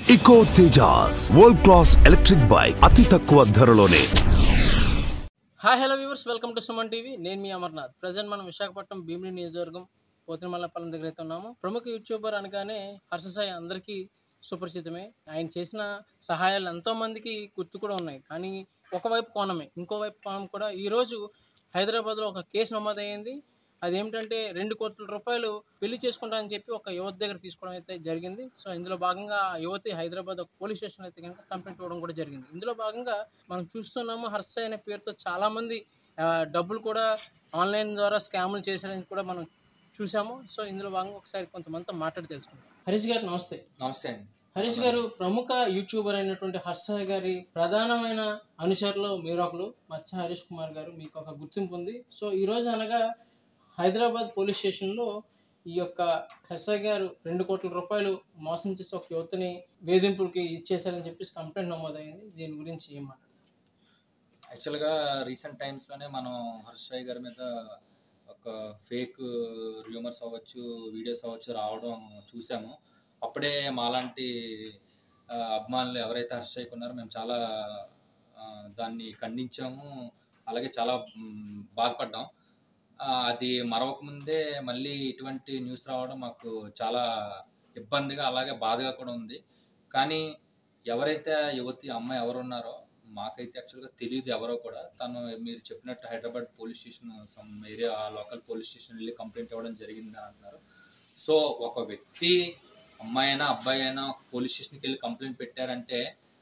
ఇకో Tejas world class electric bike అతి తక్కువ ధరలోనే hi hello viewers welcome to Suman TV నేను మీ అమర్నాథ్ ప్రజెంట్ మనం విశాఖపట్నం భీమిలి నియోజకవర్గం పోతినమల్లపాలెం దగ్గర అయితే ఉన్నాము ప్రముఖ యూట్యూబర్ అనగానే హర్షసాయి అందరికీ సుపరిచితమే ఆయన చేసిన సహాయాలు ఎంతో మందికి గుర్తు కూడా ఉన్నాయి కానీ ఒకవైపు కోణమే ఇంకోవైపు కోణం కూడా ఈరోజు హైదరాబాద్లో ఒక కేసు నమోదయ్యింది అదేమిటంటే రెండు కోట్ల రూపాయలు పెళ్లి చేసుకుంటా అని చెప్పి ఒక యువతి దగ్గర తీసుకోవడం అయితే జరిగింది సో ఇందులో భాగంగా ఆ యువతి హైదరాబాద్ ఒక పోలీస్ స్టేషన్ అయితే కనుక కంప్లైంట్ ఇవ్వడం కూడా జరిగింది ఇందులో భాగంగా మనం చూస్తున్నాము హర్ష అనే పేరుతో చాలామంది ఆ, డబ్బులు కూడా ఆన్లైన్ ద్వారా స్కాములు చేశారని కూడా మనం చూసాము సో ఇందులో భాగంగా ఒకసారి కొంతమందితో మాట్లాడి తెలుసుకుందాం హరీష్ గారు నమస్తే నమస్తే అండి హరీష్ గారు ప్రముఖ యూట్యూబర్ అయినటువంటి హర్ష గారి ప్రధానమైన అనుచరులు మీరు ఒకరు మచ్చ హరీష్ కుమార్ గారు మీకు ఒక గుర్తింపు ఉంది సో ఈ రోజు అనగా హైదరాబాద్ పోలీస్ స్టేషన్లో ఈ యొక్క హర్ష గారు రెండు కోట్ల రూపాయలు మోసం చేసి ఒక యువతని వేధింపులకి ఇచ్చేశారని చెప్పేసి కంప్లైంట్ నమోదైంది దీని గురించి ఏం మాట్లాడారు యాక్చువల్గా రీసెంట్ టైమ్స్లోనే మనం హర్షాయ్ గారి మీద ఒక ఫేక్ రూమర్స్ అవ్వచ్చు వీడియోస్ అవ్వచ్చు రావడం చూసాము అప్పుడే మాలాంటి ఆ, అభిమానులు ఎవరైతే హర్షాయ్కి ఉన్నారో మేము చాలా ఆ, దాన్ని ఖండించాము అలాగే చాలా మ్, బాధపడ్డాం ఆ, అది మరవకముందే మళ్ళీ ఇటువంటి న్యూస్ రావడం మాకు చాలా ఇబ్బందిగా అలాగే బాధగా కూడా ఉంది కానీ ఎవరైతే ఆ యువతి అమ్మాయి ఎవరు ఉన్నారో మాకైతే యాక్చువల్గా తెలియదు ఎవరో కూడా తను మీరు చెప్పినట్టు Hyderabad police station some area ఆ లోకల్ పోలీస్ స్టేషన్ వెళ్ళి కంప్లైంట్ ఇవ్వడం జరిగింది అని అంటున్నారు సో ఒక వ్యక్తి అమ్మాయి అయినా అబ్బాయి అయినా పోలీస్ స్టేషన్కి వెళ్ళి కంప్లైంట్ పెట్టారంటే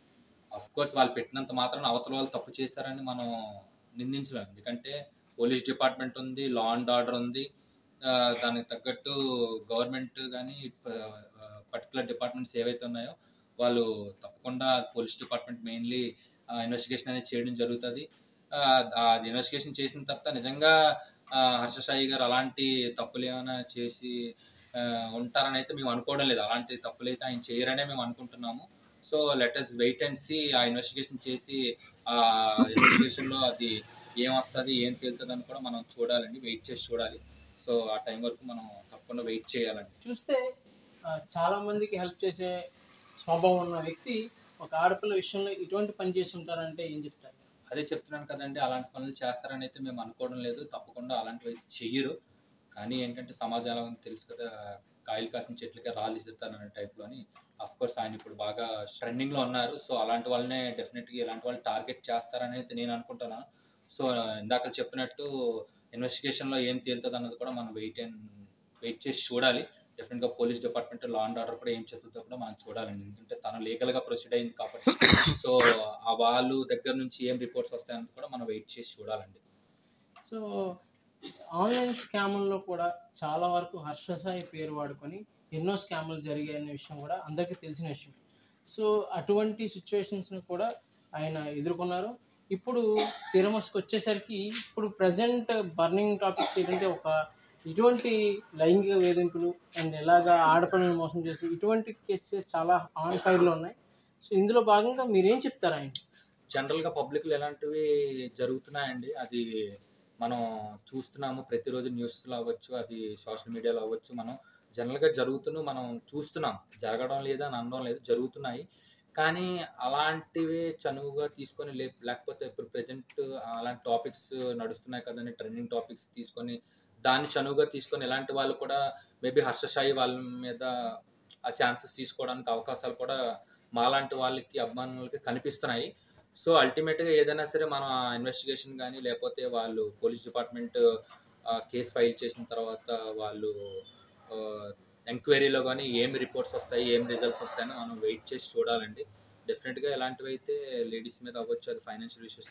అఫ్ కోర్స్ వాళ్ళు పెట్టినంత మాత్రం అవతల వాళ్ళు తప్పు చేశారని మనం నిందించలేము ఎందుకంటే పోలీస్ డిపార్ట్మెంట్ ఉంది లా అండ్ ఆర్డర్ ఉంది ఆ, దానికి తగ్గట్టు గవర్నమెంట్ కానీ పర్టికులర్ డిపార్ట్మెంట్స్ ఏవైతే ఉన్నాయో వాళ్ళు తప్పకుండా పోలీస్ డిపార్ట్మెంట్ మెయిన్లీ ఇన్వెస్టిగేషన్ అనేది చేయడం జరుగుతుంది ఆ, అది ఇన్వెస్టిగేషన్ చేసిన తర్వాత నిజంగా ఆ, హర్ష సాయి గారు అలాంటి తప్పులు ఏమైనా చేసి ఆ, ఉంటారని అయితే మేము అనుకోవడం లేదు అలాంటి తప్పులు అయితే ఆయన చేయరనే మేము అనుకుంటున్నాము so letters wait and see ఆ ఇన్వెస్టిగేషన్ చేసి ఆ ఇన్వెస్టిగేషన్లో అది ఏం వస్తుంది ఏం తేలుతుంది అని కూడా మనం చూడాలండి వెయిట్ చేసి చూడాలి సో ఆ టైం వరకు మనం తప్పకుండా వెయిట్ చేయాలండి చూస్తే ఆ, చాలా మందికి హెల్ప్ చేసే స్వభావం ఉన్న వ్యక్తి ఒక ఆడపిల్ల విషయంలో ఇటువంటి పని చేసి ఉంటారంటే ఏం చెప్తారు అదే చెప్తున్నాను కదండి అలాంటి పనులు చేస్తారని అయితే మేము అనుకోవడం లేదు తప్పకుండా అలాంటివి అయితే చెయ్యరు కానీ ఏంటంటే సమాజం ఎలా ఉందో తెలుసు కదా కాయలు కాసిన చెట్లకే రాళ్ళు ఇస్తారనే టైప్లోని అఫ్ కోర్స్ ఆయన ఇప్పుడు బాగా ట్రెండింగ్లో ఉన్నారు సో అలాంటి వాళ్ళనే డెఫినెట్గా ఇలాంటి వాళ్ళు టార్గెట్ చేస్తారని అయితే నేను అనుకుంటున్నాను సో ఇందాక చెప్పినట్టు ఇన్వెస్టిగేషన్లో ఏం తేలుతుంది అన్నది కూడా మనం వెయిట్ అండ్ వెయిట్ చేసి చూడాలి డెఫినెట్గా police department law and order కూడా ఏం చెప్తుందో కూడా మనం చూడాలండి ఎందుకంటే తను లీగల్గా ప్రొసీడ్ అయింది కాబట్టి సో ఆ వాళ్ళు దగ్గర నుంచి ఏం రిపోర్ట్స్ వస్తాయని కూడా మనం వెయిట్ చేసి చూడాలండి సో ఆన్లైన్ స్కాముల్లో కూడా చాలా వరకు హర్షసాయి పేరు వాడుకొని ఎన్నో స్కాములు జరిగాయనే విషయం కూడా అందరికీ తెలిసిన విషయం సో అటువంటి సిచ్యువేషన్స్ని కూడా ఆయన ఎదుర్కొన్నారు ఇప్పుడు తిరుమస్కి వచ్చేసరికి ఇప్పుడు ప్రజెంట్ బర్నింగ్ టాపిక్స్ ఏంటంటే ఒక ఇటువంటి లైంగిక వేధింపులు అండ్ ఎలాగా ఆడపిల్లలను మోసం చేసి ఇటువంటి కేసెస్ చాలా ఆన్ ఫైర్లో ఉన్నాయి సో ఇందులో భాగంగా మీరేం చెప్తారు ఆయన జనరల్గా పబ్లిక్లో ఎలాంటివి జరుగుతున్నాయండి అది మనం చూస్తున్నాము ప్రతిరోజు న్యూస్లో అవ్వచ్చు అది సోషల్ మీడియాలో అవ్వచ్చు మనం జనరల్గా జరుగుతున్న మనం చూస్తున్నాం జరగడం లేదా అని అనడం లేదు జరుగుతున్నాయి కానీ అలాంటివి చనువుగా తీసుకొని లే లేకపోతే ఇప్పుడు ప్రజెంట్ అలాంటి టాపిక్స్ నడుస్తున్నాయి కదండి ట్రెండింగ్ టాపిక్స్ తీసుకొని దాన్ని చనువుగా తీసుకొని ఎలాంటి వాళ్ళు కూడా మేబీ హర్షశాయి వాళ్ళ మీద ఆ ఛాన్సెస్ తీసుకోవడానికి అవకాశాలు కూడా మాలాంటి వాళ్ళకి అభిమానులకి కనిపిస్తున్నాయి సో అల్టిమేట్గా ఏదైనా సరే మనం ఇన్వెస్టిగేషన్ కానీ లేకపోతే వాళ్ళు పోలీస్ డిపార్ట్మెంట్ కేసు ఫైల్ చేసిన తర్వాత వాళ్ళు ఎంక్వైరీలో కానీ ఏం రిపోర్ట్స్ వస్తాయి ఏం రిజల్ట్స్ వస్తాయని మనం వెయిట్ చేసి చూడాలండి డెఫినెట్గా ఇలాంటివి అయితే లేడీస్ మీద అవ్వచ్చు అది ఫైనాన్షియల్ ఇష్యూస్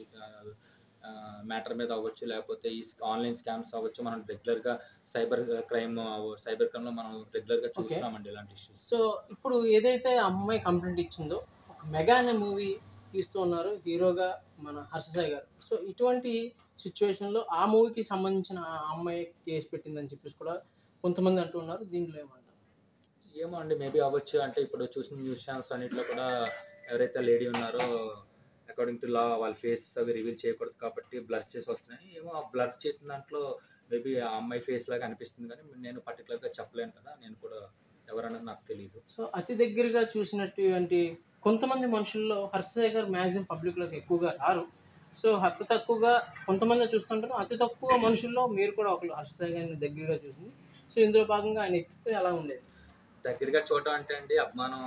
మ్యాటర్ మీద అవ్వచ్చు లేకపోతే ఈ ఆన్లైన్ స్కామ్స్ అవ్వచ్చు మనం రెగ్యులర్గా సైబర్ క్రైమ్ సైబర్ క్రైమ్లో మనం రెగ్యులర్గా చూస్తున్నామండి ఇలాంటి ఇష్యూస్ సో ఇప్పుడు ఏదైతే ఆ అమ్మాయి కంప్లైంట్ ఇచ్చిందో ఒక మెగా అనే మూవీ తీస్తూ ఉన్నారు హీరోగా మన హర్షసాయి గారు సో ఇటువంటి సిచ్యువేషన్లో ఆ మూవీకి సంబంధించిన ఆ అమ్మాయి కేసు పెట్టిందని చెప్పేసి కూడా కొంతమంది అంటూ ఉన్నారు దీంట్లో ఏమంటారు ఏమో అండి మేబీ అవ్వచ్చు అంటే ఇప్పుడు చూసిన న్యూస్ ఛానల్స్ అన్నింటిలో కూడా ఎవరైతే లేడీ ఉన్నారో అకార్డింగ్ టు లా వాళ్ళ ఫేస్ అవి రివీల్ చేయకూడదు కాబట్టి బ్లర్ చేసి వస్తున్నాయి ఏమో ఆ బ్లర్ చేసిన దాంట్లో మేబీ ఆ అమ్మాయి ఫేస్ లాగా అనిపిస్తుంది కానీ నేను పర్టికులర్గా చెప్పలేను కదా నేను కూడా ఎవరన్నది నాకు తెలియదు సో అతి దగ్గరగా చూసినటువంటి కొంతమంది మనుషుల్లో హర్షయ్య గారు మ్యాక్సిమం పబ్లిక్లోకి ఎక్కువగా రారు సో అతి తక్కువగా కొంతమంది చూస్తుంటారు అతి తక్కువ మనుషుల్లో మీరు కూడా ఒకరు హర్షయ్య గారిని దగ్గరగా చూసింది సో ఇందులో భాగంగా ఆయన ఎత్తితే ఎలా ఉండేది దగ్గరగా చూడటం అంటే అండి అభిమానం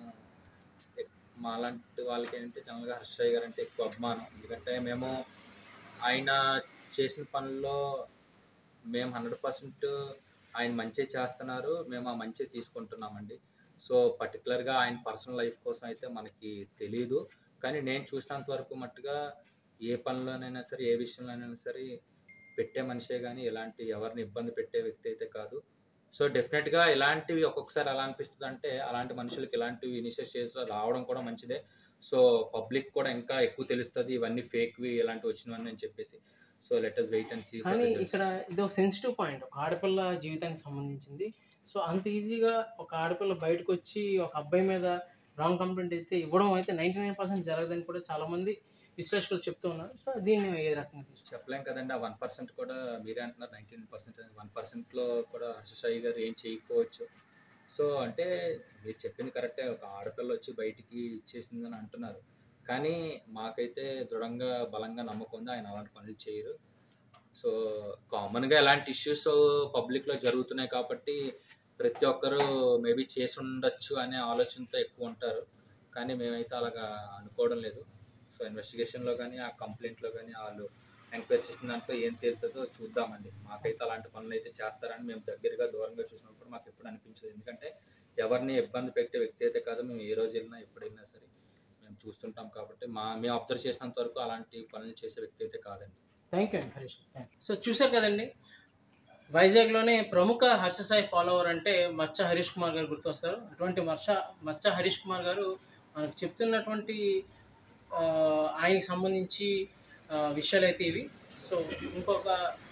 ఎక్- మాలాంటి వాళ్ళకి ఏంటంటే జనరల్గా హర్షయ్య గారు అంటే ఎక్కువ అభిమానం ఎందుకంటే మేము ఆయన చేసిన పనుల్లో మేము హండ్రెడ్ పర్సెంట్ ఆయన మంచి చేస్తున్నారు మేము ఆ మంచి తీసుకుంటున్నామండి సో పర్టికులర్గా ఆయన పర్సనల్ లైఫ్ కోసం అయితే మనకి తెలియదు కానీ నేను చూసినంత వరకు మట్టుగా ఏ పనిలోనైనా సరే ఏ విషయంలోనైనా సరే పెట్టే మనిషే కానీ ఎలాంటి ఎవరిని ఇబ్బంది పెట్టే వ్యక్తి అయితే కాదు సో డెఫినెట్గా ఇలాంటివి ఒక్కొక్కసారి ఎలా అనిపిస్తుంది అంటే అలాంటి మనుషులకి ఇలాంటివి ఇనిషియల్ స్టేజ్లో రావడం కూడా మంచిదే సో పబ్లిక్ కూడా ఇంకా ఎక్కువ తెలుస్తుంది ఇవన్నీ ఫేక్వి ఇలాంటివి వచ్చినవని అని చెప్పేసి so let us wait and see కానీ ఇక్కడ ఇది ఒక సెన్సిటివ్ పాయింట్ ఒక ఆడపిల్ల జీవితానికి సంబంధించింది సో అంత ఈజీగా ఒక ఆడపిల్ల బయటకు వచ్చి ఒక అబ్బాయి మీద రాంగ్ కంప్లైంట్ అయితే ఇవ్వడం అయితే నైంటీ నైన్ పర్సెంట్ జరగదని కూడా చాలామంది విశ్లేషకులు చెప్తూ ఉన్నారు సో దీన్ని ఏ రకంగా తీసుకుంటారు చెప్పలేం కదండి ఆ వన్ పర్సెంట్ కూడా మీరే అంటున్నారు నైన్టీన్ పర్సెంట్ వన్ పర్సెంట్లో కూడా హర్షసాయి గారు ఏం చేయకపోవచ్చు సో అంటే మీరు చెప్పింది కరెక్టే ఒక ఆడపిల్ల వచ్చి బయటికి ఇచ్చేసిందని అంటున్నారు కానీ మాకైతే దృఢంగా బలంగా నమ్మకం ఉంది ఆయన అలాంటి పనులు చేయరు సో కామన్గా ఎలాంటి ఇష్యూస్ పబ్లిక్లో జరుగుతున్నాయి కాబట్టి ప్రతి ఒక్కరూ మేబీ చేసి ఉండొచ్చు అనే ఆలోచనతో ఎక్కువ ఉంటారు కానీ మేమైతే అలాగా అనుకోవడం లేదు సో ఇన్వెస్టిగేషన్లో కానీ ఆ కంప్లైంట్లో కానీ వాళ్ళు ఎంక్వైరీ చేసిన దాంట్లో ఏం తేలుతుందో చూద్దామండి మాకైతే అలాంటి పనులు అయితే చేస్తారని మేము దగ్గరగా దూరంగా చూసినప్పుడు మాకు ఎప్పుడు అనిపించదు ఎందుకంటే ఎవరిని ఇబ్బంది పెట్టే వ్యక్తి అయితే కాదు మేము ఏ రోజు వెళ్ళినా ఎప్పుడు వెళ్ళినా సరే మేము చూస్తుంటాం కాబట్టి మా మేము అబ్జర్వ్ చేసినంత వరకు అలాంటి పనులు చేసే వ్యక్తి అయితే కాదండి థ్యాంక్ యూ అండి హరీష్ థ్యాంక్ యూ సో చూశారు కదండి వైజాగ్లోనే ప్రముఖ హర్షసాయి ఫాలోవర్ అంటే మచ్చ హరీష్ కుమార్ గారు గుర్తొస్తారు అటువంటి మచ్చ మచ్చ హరీష్ కుమార్ గారు మనకు చెప్తున్నటువంటి ఆ, ఆయనకి సంబంధించి ఆ, విషయాలు అయితే ఇవి సో ఇంకొక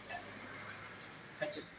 వచ్చేసి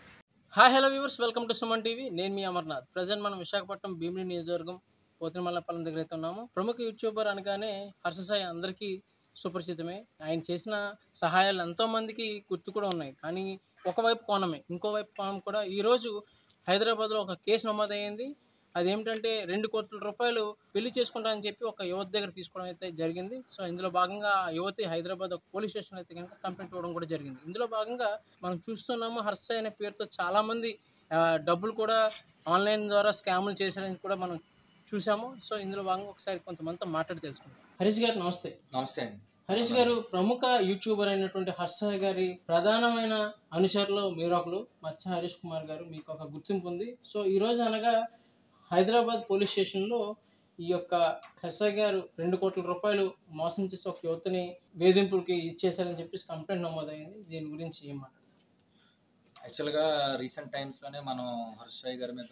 hi hello viewers welcome to Suman TV నేను మీ అమర్నాథ్ ప్రజెంట్ మనం విశాఖపట్నం భీమిలి నియోజకవర్గం పోతిమల్లపాలెం దగ్గర అయితే ఉన్నాము ప్రముఖ యూట్యూబర్ అనగానే హర్షసాయి అందరికీ సుపరిచితమే ఆయన చేసిన సహాయాలు ఎంతోమందికి గుర్తు కూడా ఉన్నాయి కానీ ఒకవైపు కోణమే ఇంకోవైపు కోణం కూడా ఈరోజు హైదరాబాద్లో ఒక కేసు నమోదయ్యింది అదేమిటంటే రెండు కోట్ల రూపాయలు పెళ్లి చేసుకుంటానని చెప్పి ఒక యువత దగ్గర తీసుకోవడం అయితే జరిగింది సో ఇందులో భాగంగా ఆ యువతి హైదరాబాద్ ఒక పోలీస్ స్టేషన్ అయితే కనుక కంప్లైంట్ ఇవ్వడం కూడా జరిగింది ఇందులో భాగంగా మనం చూస్తున్నాము హర్ష అనే పేరుతో చాలామంది ఆ, డబ్బులు కూడా ఆన్లైన్ ద్వారా స్కాములు చేశారని కూడా మనం చూసాము సో ఇందులో భాగంగా ఒకసారి కొంతమందితో మాట్లాడి తెలుసుకుందాం హరీష్ గారు నమస్తే నమస్తే అండి హరీష్ గారు ప్రముఖ యూట్యూబర్ అయినటువంటి హర్ష గారి ప్రధానమైన అనుచరులు మీరు ఒకరు మచ్చ హరీష్ కుమార్ గారు మీకు ఒక గుర్తింపు ఉంది సో ఈ రోజు అనగా హైదరాబాద్ పోలీస్ స్టేషన్లో ఈ యొక్క హర్ష గారు రెండు కోట్ల రూపాయలు మోసం చేసి ఒక యువతని వేధింపులకి ఇచ్చేశారని చెప్పేసి కంప్లైంట్ నమోదైంది దీని గురించి ఏం మాట్లాడారు యాక్చువల్గా రీసెంట్ టైమ్స్లోనే మనం హర్షాయ్ గారి మీద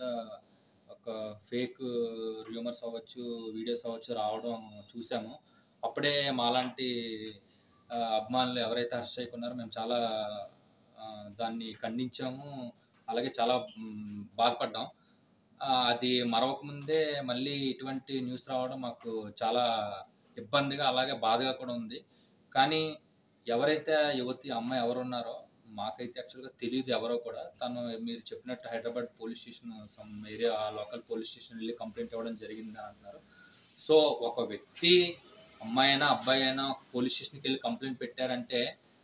ఒక ఫేక్ రూమర్స్ అవ్వచ్చు వీడియోస్ అవ్వచ్చు రావడం చూసాము అప్పుడే మాలాంటి ఆ, అభిమానులు ఎవరైతే హర్షాయ్కి ఉన్నారో మేము చాలా ఆ, దాన్ని ఖండించాము అలాగే చాలా మ్, బాధపడ్డాం ఆ, అది మరవకముందే మళ్ళీ ఇటువంటి న్యూస్ రావడం మాకు చాలా ఇబ్బందిగా అలాగే బాధగా కూడా ఉంది కానీ ఎవరైతే ఆ యువతి అమ్మాయి ఎవరు ఉన్నారో మాకైతే యాక్చువల్గా తెలియదు ఎవరో కూడా తను మీరు చెప్పినట్టు Hyderabad police station some area local police station వెళ్ళి కంప్లైంట్ ఇవ్వడం జరిగింది అని అంటున్నారు సో ఒక వ్యక్తి అమ్మాయి అయినా అబ్బాయి అయినా పోలీస్ స్టేషన్కి వెళ్ళి కంప్లైంట్ పెట్టారంటే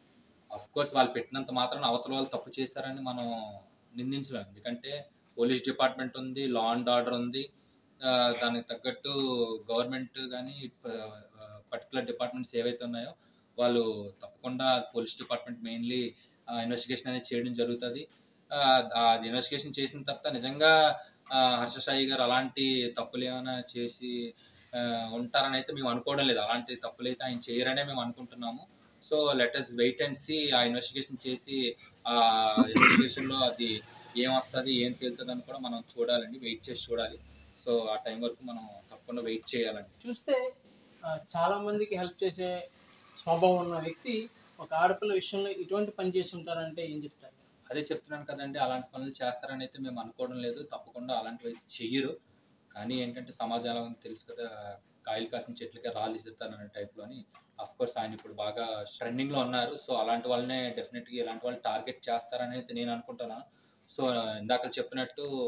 అఫ్ కోర్స్ వాళ్ళు పెట్టినంత మాత్రం అవతల వాళ్ళు తప్పు చేశారని మనం నిందించలేము ఎందుకంటే పోలీస్ డిపార్ట్మెంట్ ఉంది లా అండ్ ఆర్డర్ ఉంది ఆ, దానికి తగ్గట్టు గవర్నమెంట్ కానీ పర్టికులర్ డిపార్ట్మెంట్స్ ఏవైతే ఉన్నాయో వాళ్ళు తప్పకుండా పోలీస్ డిపార్ట్మెంట్ మెయిన్లీ ఇన్వెస్టిగేషన్ అనేది చేయడం జరుగుతుంది ఆ, అది ఇన్వెస్టిగేషన్ చేసిన తర్వాత నిజంగా ఆ, హర్ష సాయి గారు అలాంటి తప్పులు ఏమైనా చేసి ఆ, ఉంటారని అయితే మేము అనుకోవడం లేదు అలాంటి తప్పులు అయితే ఆయన చేయరనే మేము అనుకుంటున్నాము so let us wait and see ఆ ఇన్వెస్టిగేషన్ చేసి ఆ ఇన్వెస్టిగేషన్లో అది ఏం వస్తుంది ఏం తేలుతుంది అని కూడా మనం చూడాలండి వెయిట్ చేసి చూడాలి సో ఆ టైం వరకు మనం తప్పకుండా వెయిట్ చేయాలండి చూస్తే ఆ, చాలా మందికి హెల్ప్ చేసే స్వభావం ఉన్న వ్యక్తి ఒక ఆడపిల్ల విషయంలో ఇటువంటి పని చేసి ఉంటారంటే ఏం చెప్తారు అదే చెప్తున్నాను కదండి అలాంటి పనులు చేస్తారని అయితే మేము అనుకోవడం లేదు తప్పకుండా అలాంటివి అయితే చెయ్యరు కానీ ఏంటంటే సమాజంలో తెలుసు కదా కాయలు కాసిన చెట్లకే రాళ్ళు ఇస్తారనే టైప్లోని అఫ్ కోర్స్ ఆయన ఇప్పుడు బాగా ట్రెండింగ్లో ఉన్నారు సో అలాంటి వాళ్ళనే డెఫినెట్గా ఇలాంటి వాళ్ళు టార్గెట్ చేస్తారని అయితే నేను అనుకుంటున్నాను సో ఇందాక చెప్పినట్టు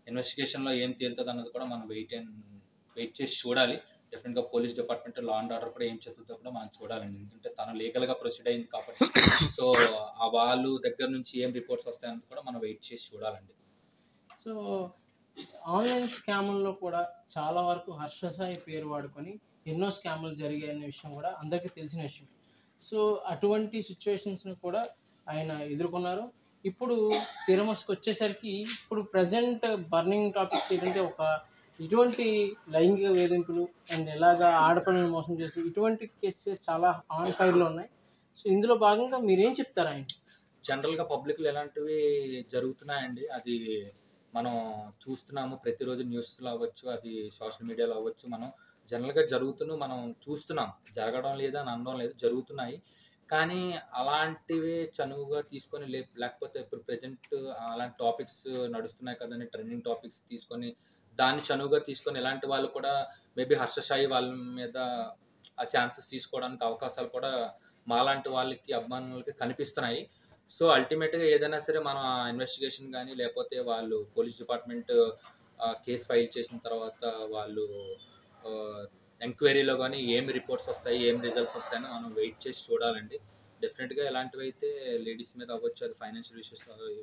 ఇన్వెస్టిగేషన్లో ఏం తేలుతుంది అన్నది కూడా మనం వెయిట్ అండ్ వెయిట్ చేసి చూడాలి డెఫినెట్గా police department law and order కూడా ఏం చెప్తుందో కూడా మనం చూడాలండి ఎందుకంటే తను లీగల్గా ప్రొసీడ్ అయింది కాబట్టి సో ఆ వాళ్ళు దగ్గర నుంచి ఏం రిపోర్ట్స్ వస్తాయన్నది కూడా మనం వెయిట్ చేసి చూడాలండి సో ఆన్లైన్ స్కాముల్లో కూడా చాలా వరకు హర్ష సాయి పేరు వాడుకొని ఎన్నో స్కాములు జరిగాయనే విషయం కూడా అందరికీ తెలిసిన విషయం సో అటువంటి సిచ్యువేషన్స్ని కూడా ఆయన ఎదుర్కొన్నారు ఇప్పుడు తిరమస్కి వచ్చేసరికి ఇప్పుడు ప్రజెంట్ బర్నింగ్ టాపిక్స్ ఏంటంటే ఒక ఇటువంటి లైంగిక వేధింపులు అండ్ ఎలాగా ఆడపిల్లలను మోసం చేసి ఇటువంటి కేసెస్ చాలా ఆన్ ఫైర్లో ఉన్నాయి సో ఇందులో భాగంగా మీరేం చెప్తారు ఆయన జనరల్గా పబ్లిక్లో ఎలాంటివి జరుగుతున్నాయండి అది మనం చూస్తున్నాము ప్రతిరోజు న్యూస్లో అవ్వచ్చు అది సోషల్ మీడియాలో అవ్వచ్చు మనం జనరల్గా జరుగుతున్న మనం చూస్తున్నాం జరగడం లేదా అని అనడం లేదు జరుగుతున్నాయి కానీ అలాంటివి చనువుగా తీసుకొని లే లేకపోతే ఇప్పుడు ప్రజెంట్ అలాంటి టాపిక్స్ నడుస్తున్నాయి కదండి ట్రెండింగ్ టాపిక్స్ తీసుకొని దాన్ని చనువుగా తీసుకొని ఎలాంటి వాళ్ళు కూడా మేబీ హర్షశాయి వాళ్ళ మీద ఆ ఛాన్సెస్ తీసుకోవడానికి అవకాశాలు కూడా మాలాంటి వాళ్ళకి అభిమానులకి కనిపిస్తున్నాయి సో అల్టిమేట్గా ఏదైనా సరే మనం ఇన్వెస్టిగేషన్ కానీ లేకపోతే వాళ్ళు పోలీస్ డిపార్ట్మెంట్ కేసు ఫైల్ చేసిన తర్వాత వాళ్ళు ఎంక్వైరీలో కానీ ఏం రిపోర్ట్స్ వస్తాయి ఏం రిజల్ట్స్ వస్తాయని మనం వెయిట్ చేసి చూడాలండి డెఫినెట్గా ఎలాంటివి అయితే లేడీస్ మీద అవ్వచ్చు అది ఫైనాన్షియల్ ఇష్యూస్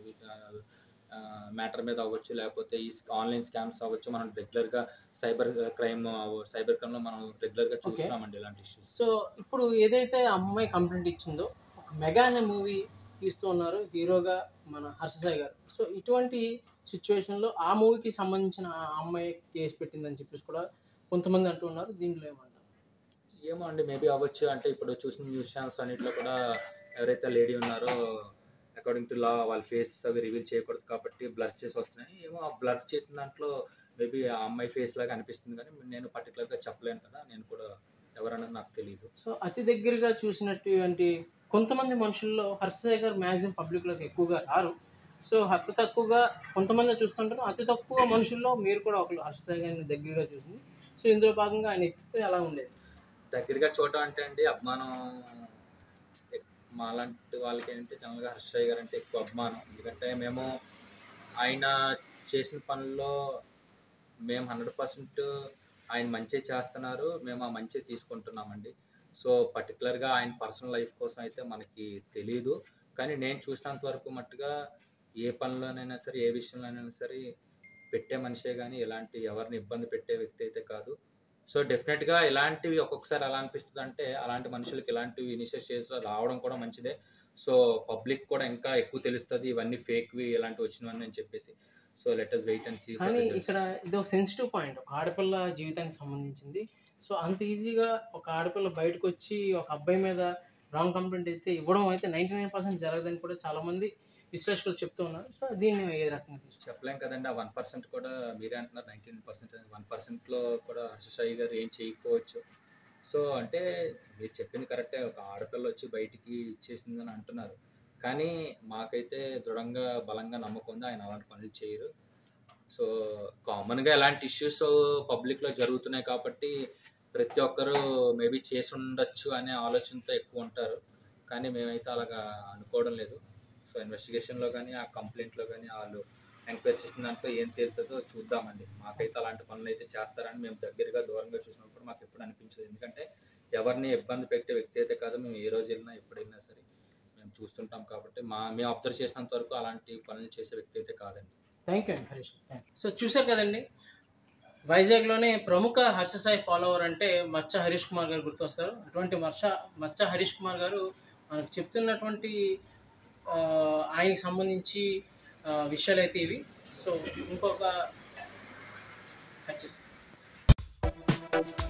మ్యాటర్ మీద అవ్వచ్చు లేకపోతే ఈ ఆన్లైన్ స్కామ్స్ అవ్వచ్చు మనం రెగ్యులర్గా సైబర్ క్రైమ్ సైబర్ క్రైమ్లో మనం రెగ్యులర్గా చూస్తున్నామండి ఇలాంటి ఇష్యూస్ సో ఇప్పుడు ఏదైతే ఆ అమ్మాయి కంప్లైంట్ ఇచ్చిందో ఒక మెగా అనే మూవీ తీస్తూ ఉన్నారు హీరోగా మన హర్షసాయి గారు సో ఇటువంటి సిచ్యువేషన్లో ఆ మూవీకి సంబంధించిన ఆ అమ్మాయి కేసు పెట్టిందని చెప్పేసి కూడా కొంతమంది అంటూ ఉన్నారు దీంట్లో ఏమంటారు ఏమో అండి మేబీ అవ్వచ్చు అంటే ఇప్పుడు చూసిన న్యూస్ ఛానల్స్ అన్నింటిలో కూడా ఎవరైతే లేడీ ఉన్నారో అకార్డింగ్ టు లా వాళ్ళ ఫేస్ అవి రివీల్ చేయకూడదు కాబట్టి బ్లర్ చేసి వస్తున్నాయి ఏమో ఆ బ్లర్ చేసిన దాంట్లో మేబీ ఆ అమ్మాయి ఫేస్ లాగా అనిపిస్తుంది కానీ నేను పర్టికులర్గా చెప్పలేను కదా నేను కూడా ఎవరన్నది నాకు తెలియదు సో అతి దగ్గరగా చూసినటువంటి కొంతమంది మనుషుల్లో హర్షసాయి గారు మ్యాక్సిమం పబ్లిక్లోకి ఎక్కువగా రారు సో అతి తక్కువగా కొంతమంది చూస్తుంటారు అతి తక్కువ మనుషుల్లో మీరు కూడా ఒకరు హర్షసాయి గారిని దగ్గరగా చూసింది సో ఇందులో భాగంగా ఆయన ఎత్తితే అలా ఉండేది దగ్గరగా చూడటం అంటే అండి అభిమానం ఎక్- మాలాంటి వాళ్ళకి ఏంటంటే జనరల్గా హర్షయ్య గారు అంటే ఎక్కువ అభిమానం ఎందుకంటే మేము ఆయన చేసిన పనుల్లో మేము హండ్రెడ్ పర్సెంట్ ఆయన మంచి చేస్తున్నారు మేము ఆ మంచి తీసుకుంటున్నామండి సో పర్టికులర్గా ఆయన పర్సనల్ లైఫ్ కోసం అయితే మనకి తెలియదు కానీ నేను చూసినంత వరకు మట్టుగా ఏ పనిలోనైనా సరే ఏ విషయంలోనైనా సరే పెట్టే మనిషే కానీ ఎలాంటి ఎవరిని ఇబ్బంది పెట్టే వ్యక్తి అయితే కాదు సో డెఫినెట్గా ఇలాంటివి ఒక్కొక్కసారి ఎలా అనిపిస్తుంది అంటే అలాంటి మనుషులకి ఇలాంటివి ఇనిషియల్ స్టేజ్లో రావడం కూడా మంచిదే సో పబ్లిక్ కూడా ఇంకా ఎక్కువ తెలుస్తుంది ఇవన్నీ ఫేక్వి ఇలాంటివి వచ్చినవన్నీ అని చెప్పేసి so let us wait and see కానీ ఇక్కడ ఇది ఒక సెన్సిటివ్ పాయింట్ ఒక ఆడపిల్ల జీవితానికి సంబంధించింది సో అంత ఈజీగా ఒక ఆడపిల్ల బయటకు వచ్చి ఒక అబ్బాయి మీద రాంగ్ కంప్లైంట్ అయితే ఇవ్వడం అయితే నైంటీ నైన్ పర్సెంట్ జరగదని కూడా చాలా మంది విశ్లేషకులు చెప్తూ ఉన్నారు సో దీన్ని ఏ రకంగా తీసుకుంటారు చెప్పలేం కదండి ఆ వన్ పర్సెంట్ కూడా మీరే అంటున్నారు నైన్టీన్ పర్సెంట్ వన్ పర్సెంట్లో కూడా హర్షసాయి గారు ఏం చేయకపోవచ్చు సో అంటే మీరు చెప్పింది కరెక్టే ఒక ఆడపిల్ల వచ్చి బయటికి ఇచ్చేసిందని అంటున్నారు కానీ మాకైతే దృఢంగా బలంగా నమ్మకం ఉంది ఆయన అలాంటి పనులు చేయరు సో కామన్గా ఎలాంటి ఇష్యూస్ పబ్లిక్లో జరుగుతున్నాయి కాబట్టి ప్రతి ఒక్కరూ మేబీ చేసి ఉండొచ్చు అనే ఆలోచనతో ఎక్కువ ఉంటారు కానీ మేమైతే అలాగా అనుకోవడం లేదు సో ఇన్వెస్టిగేషన్లో కానీ ఆ కంప్లైంట్లో కానీ వాళ్ళు ఎంక్వైరీ చేసిన దాంట్లో ఏం తేలుతుందో చూద్దామండి మాకైతే అలాంటి పనులు అయితే చేస్తారని మేము దగ్గరగా దూరంగా చూసినప్పుడు మాకు ఎప్పుడు అనిపించదు ఎందుకంటే ఎవరిని ఇబ్బంది పెట్టే వ్యక్తి అయితే కాదు మేము ఏ రోజు వెళ్ళినా ఎప్పుడు వెళ్ళినా సరే మేము చూస్తుంటాం కాబట్టి మా మేము అబ్జర్వ్ చేసినంత వరకు అలాంటి పనులు చేసే వ్యక్తి అయితే కాదండి థ్యాంక్ యూ అండి హరీష్ థ్యాంక్ యూ సో చూశారు కదండి వైజాగ్లోనే ప్రముఖ హర్షసాయి ఫాలోవర్ అంటే మచ్చ హరీష్ కుమార్ గారు గుర్తొస్తారు అటువంటి మచ్చ మచ్చ హరీష్ కుమార్ గారు మనకు చెప్తున్నటువంటి ఆ, ఆయనకి సంబంధించి ఆ, విషయాలు అయితే ఇవి సో ఇంకొక కట్ చేసి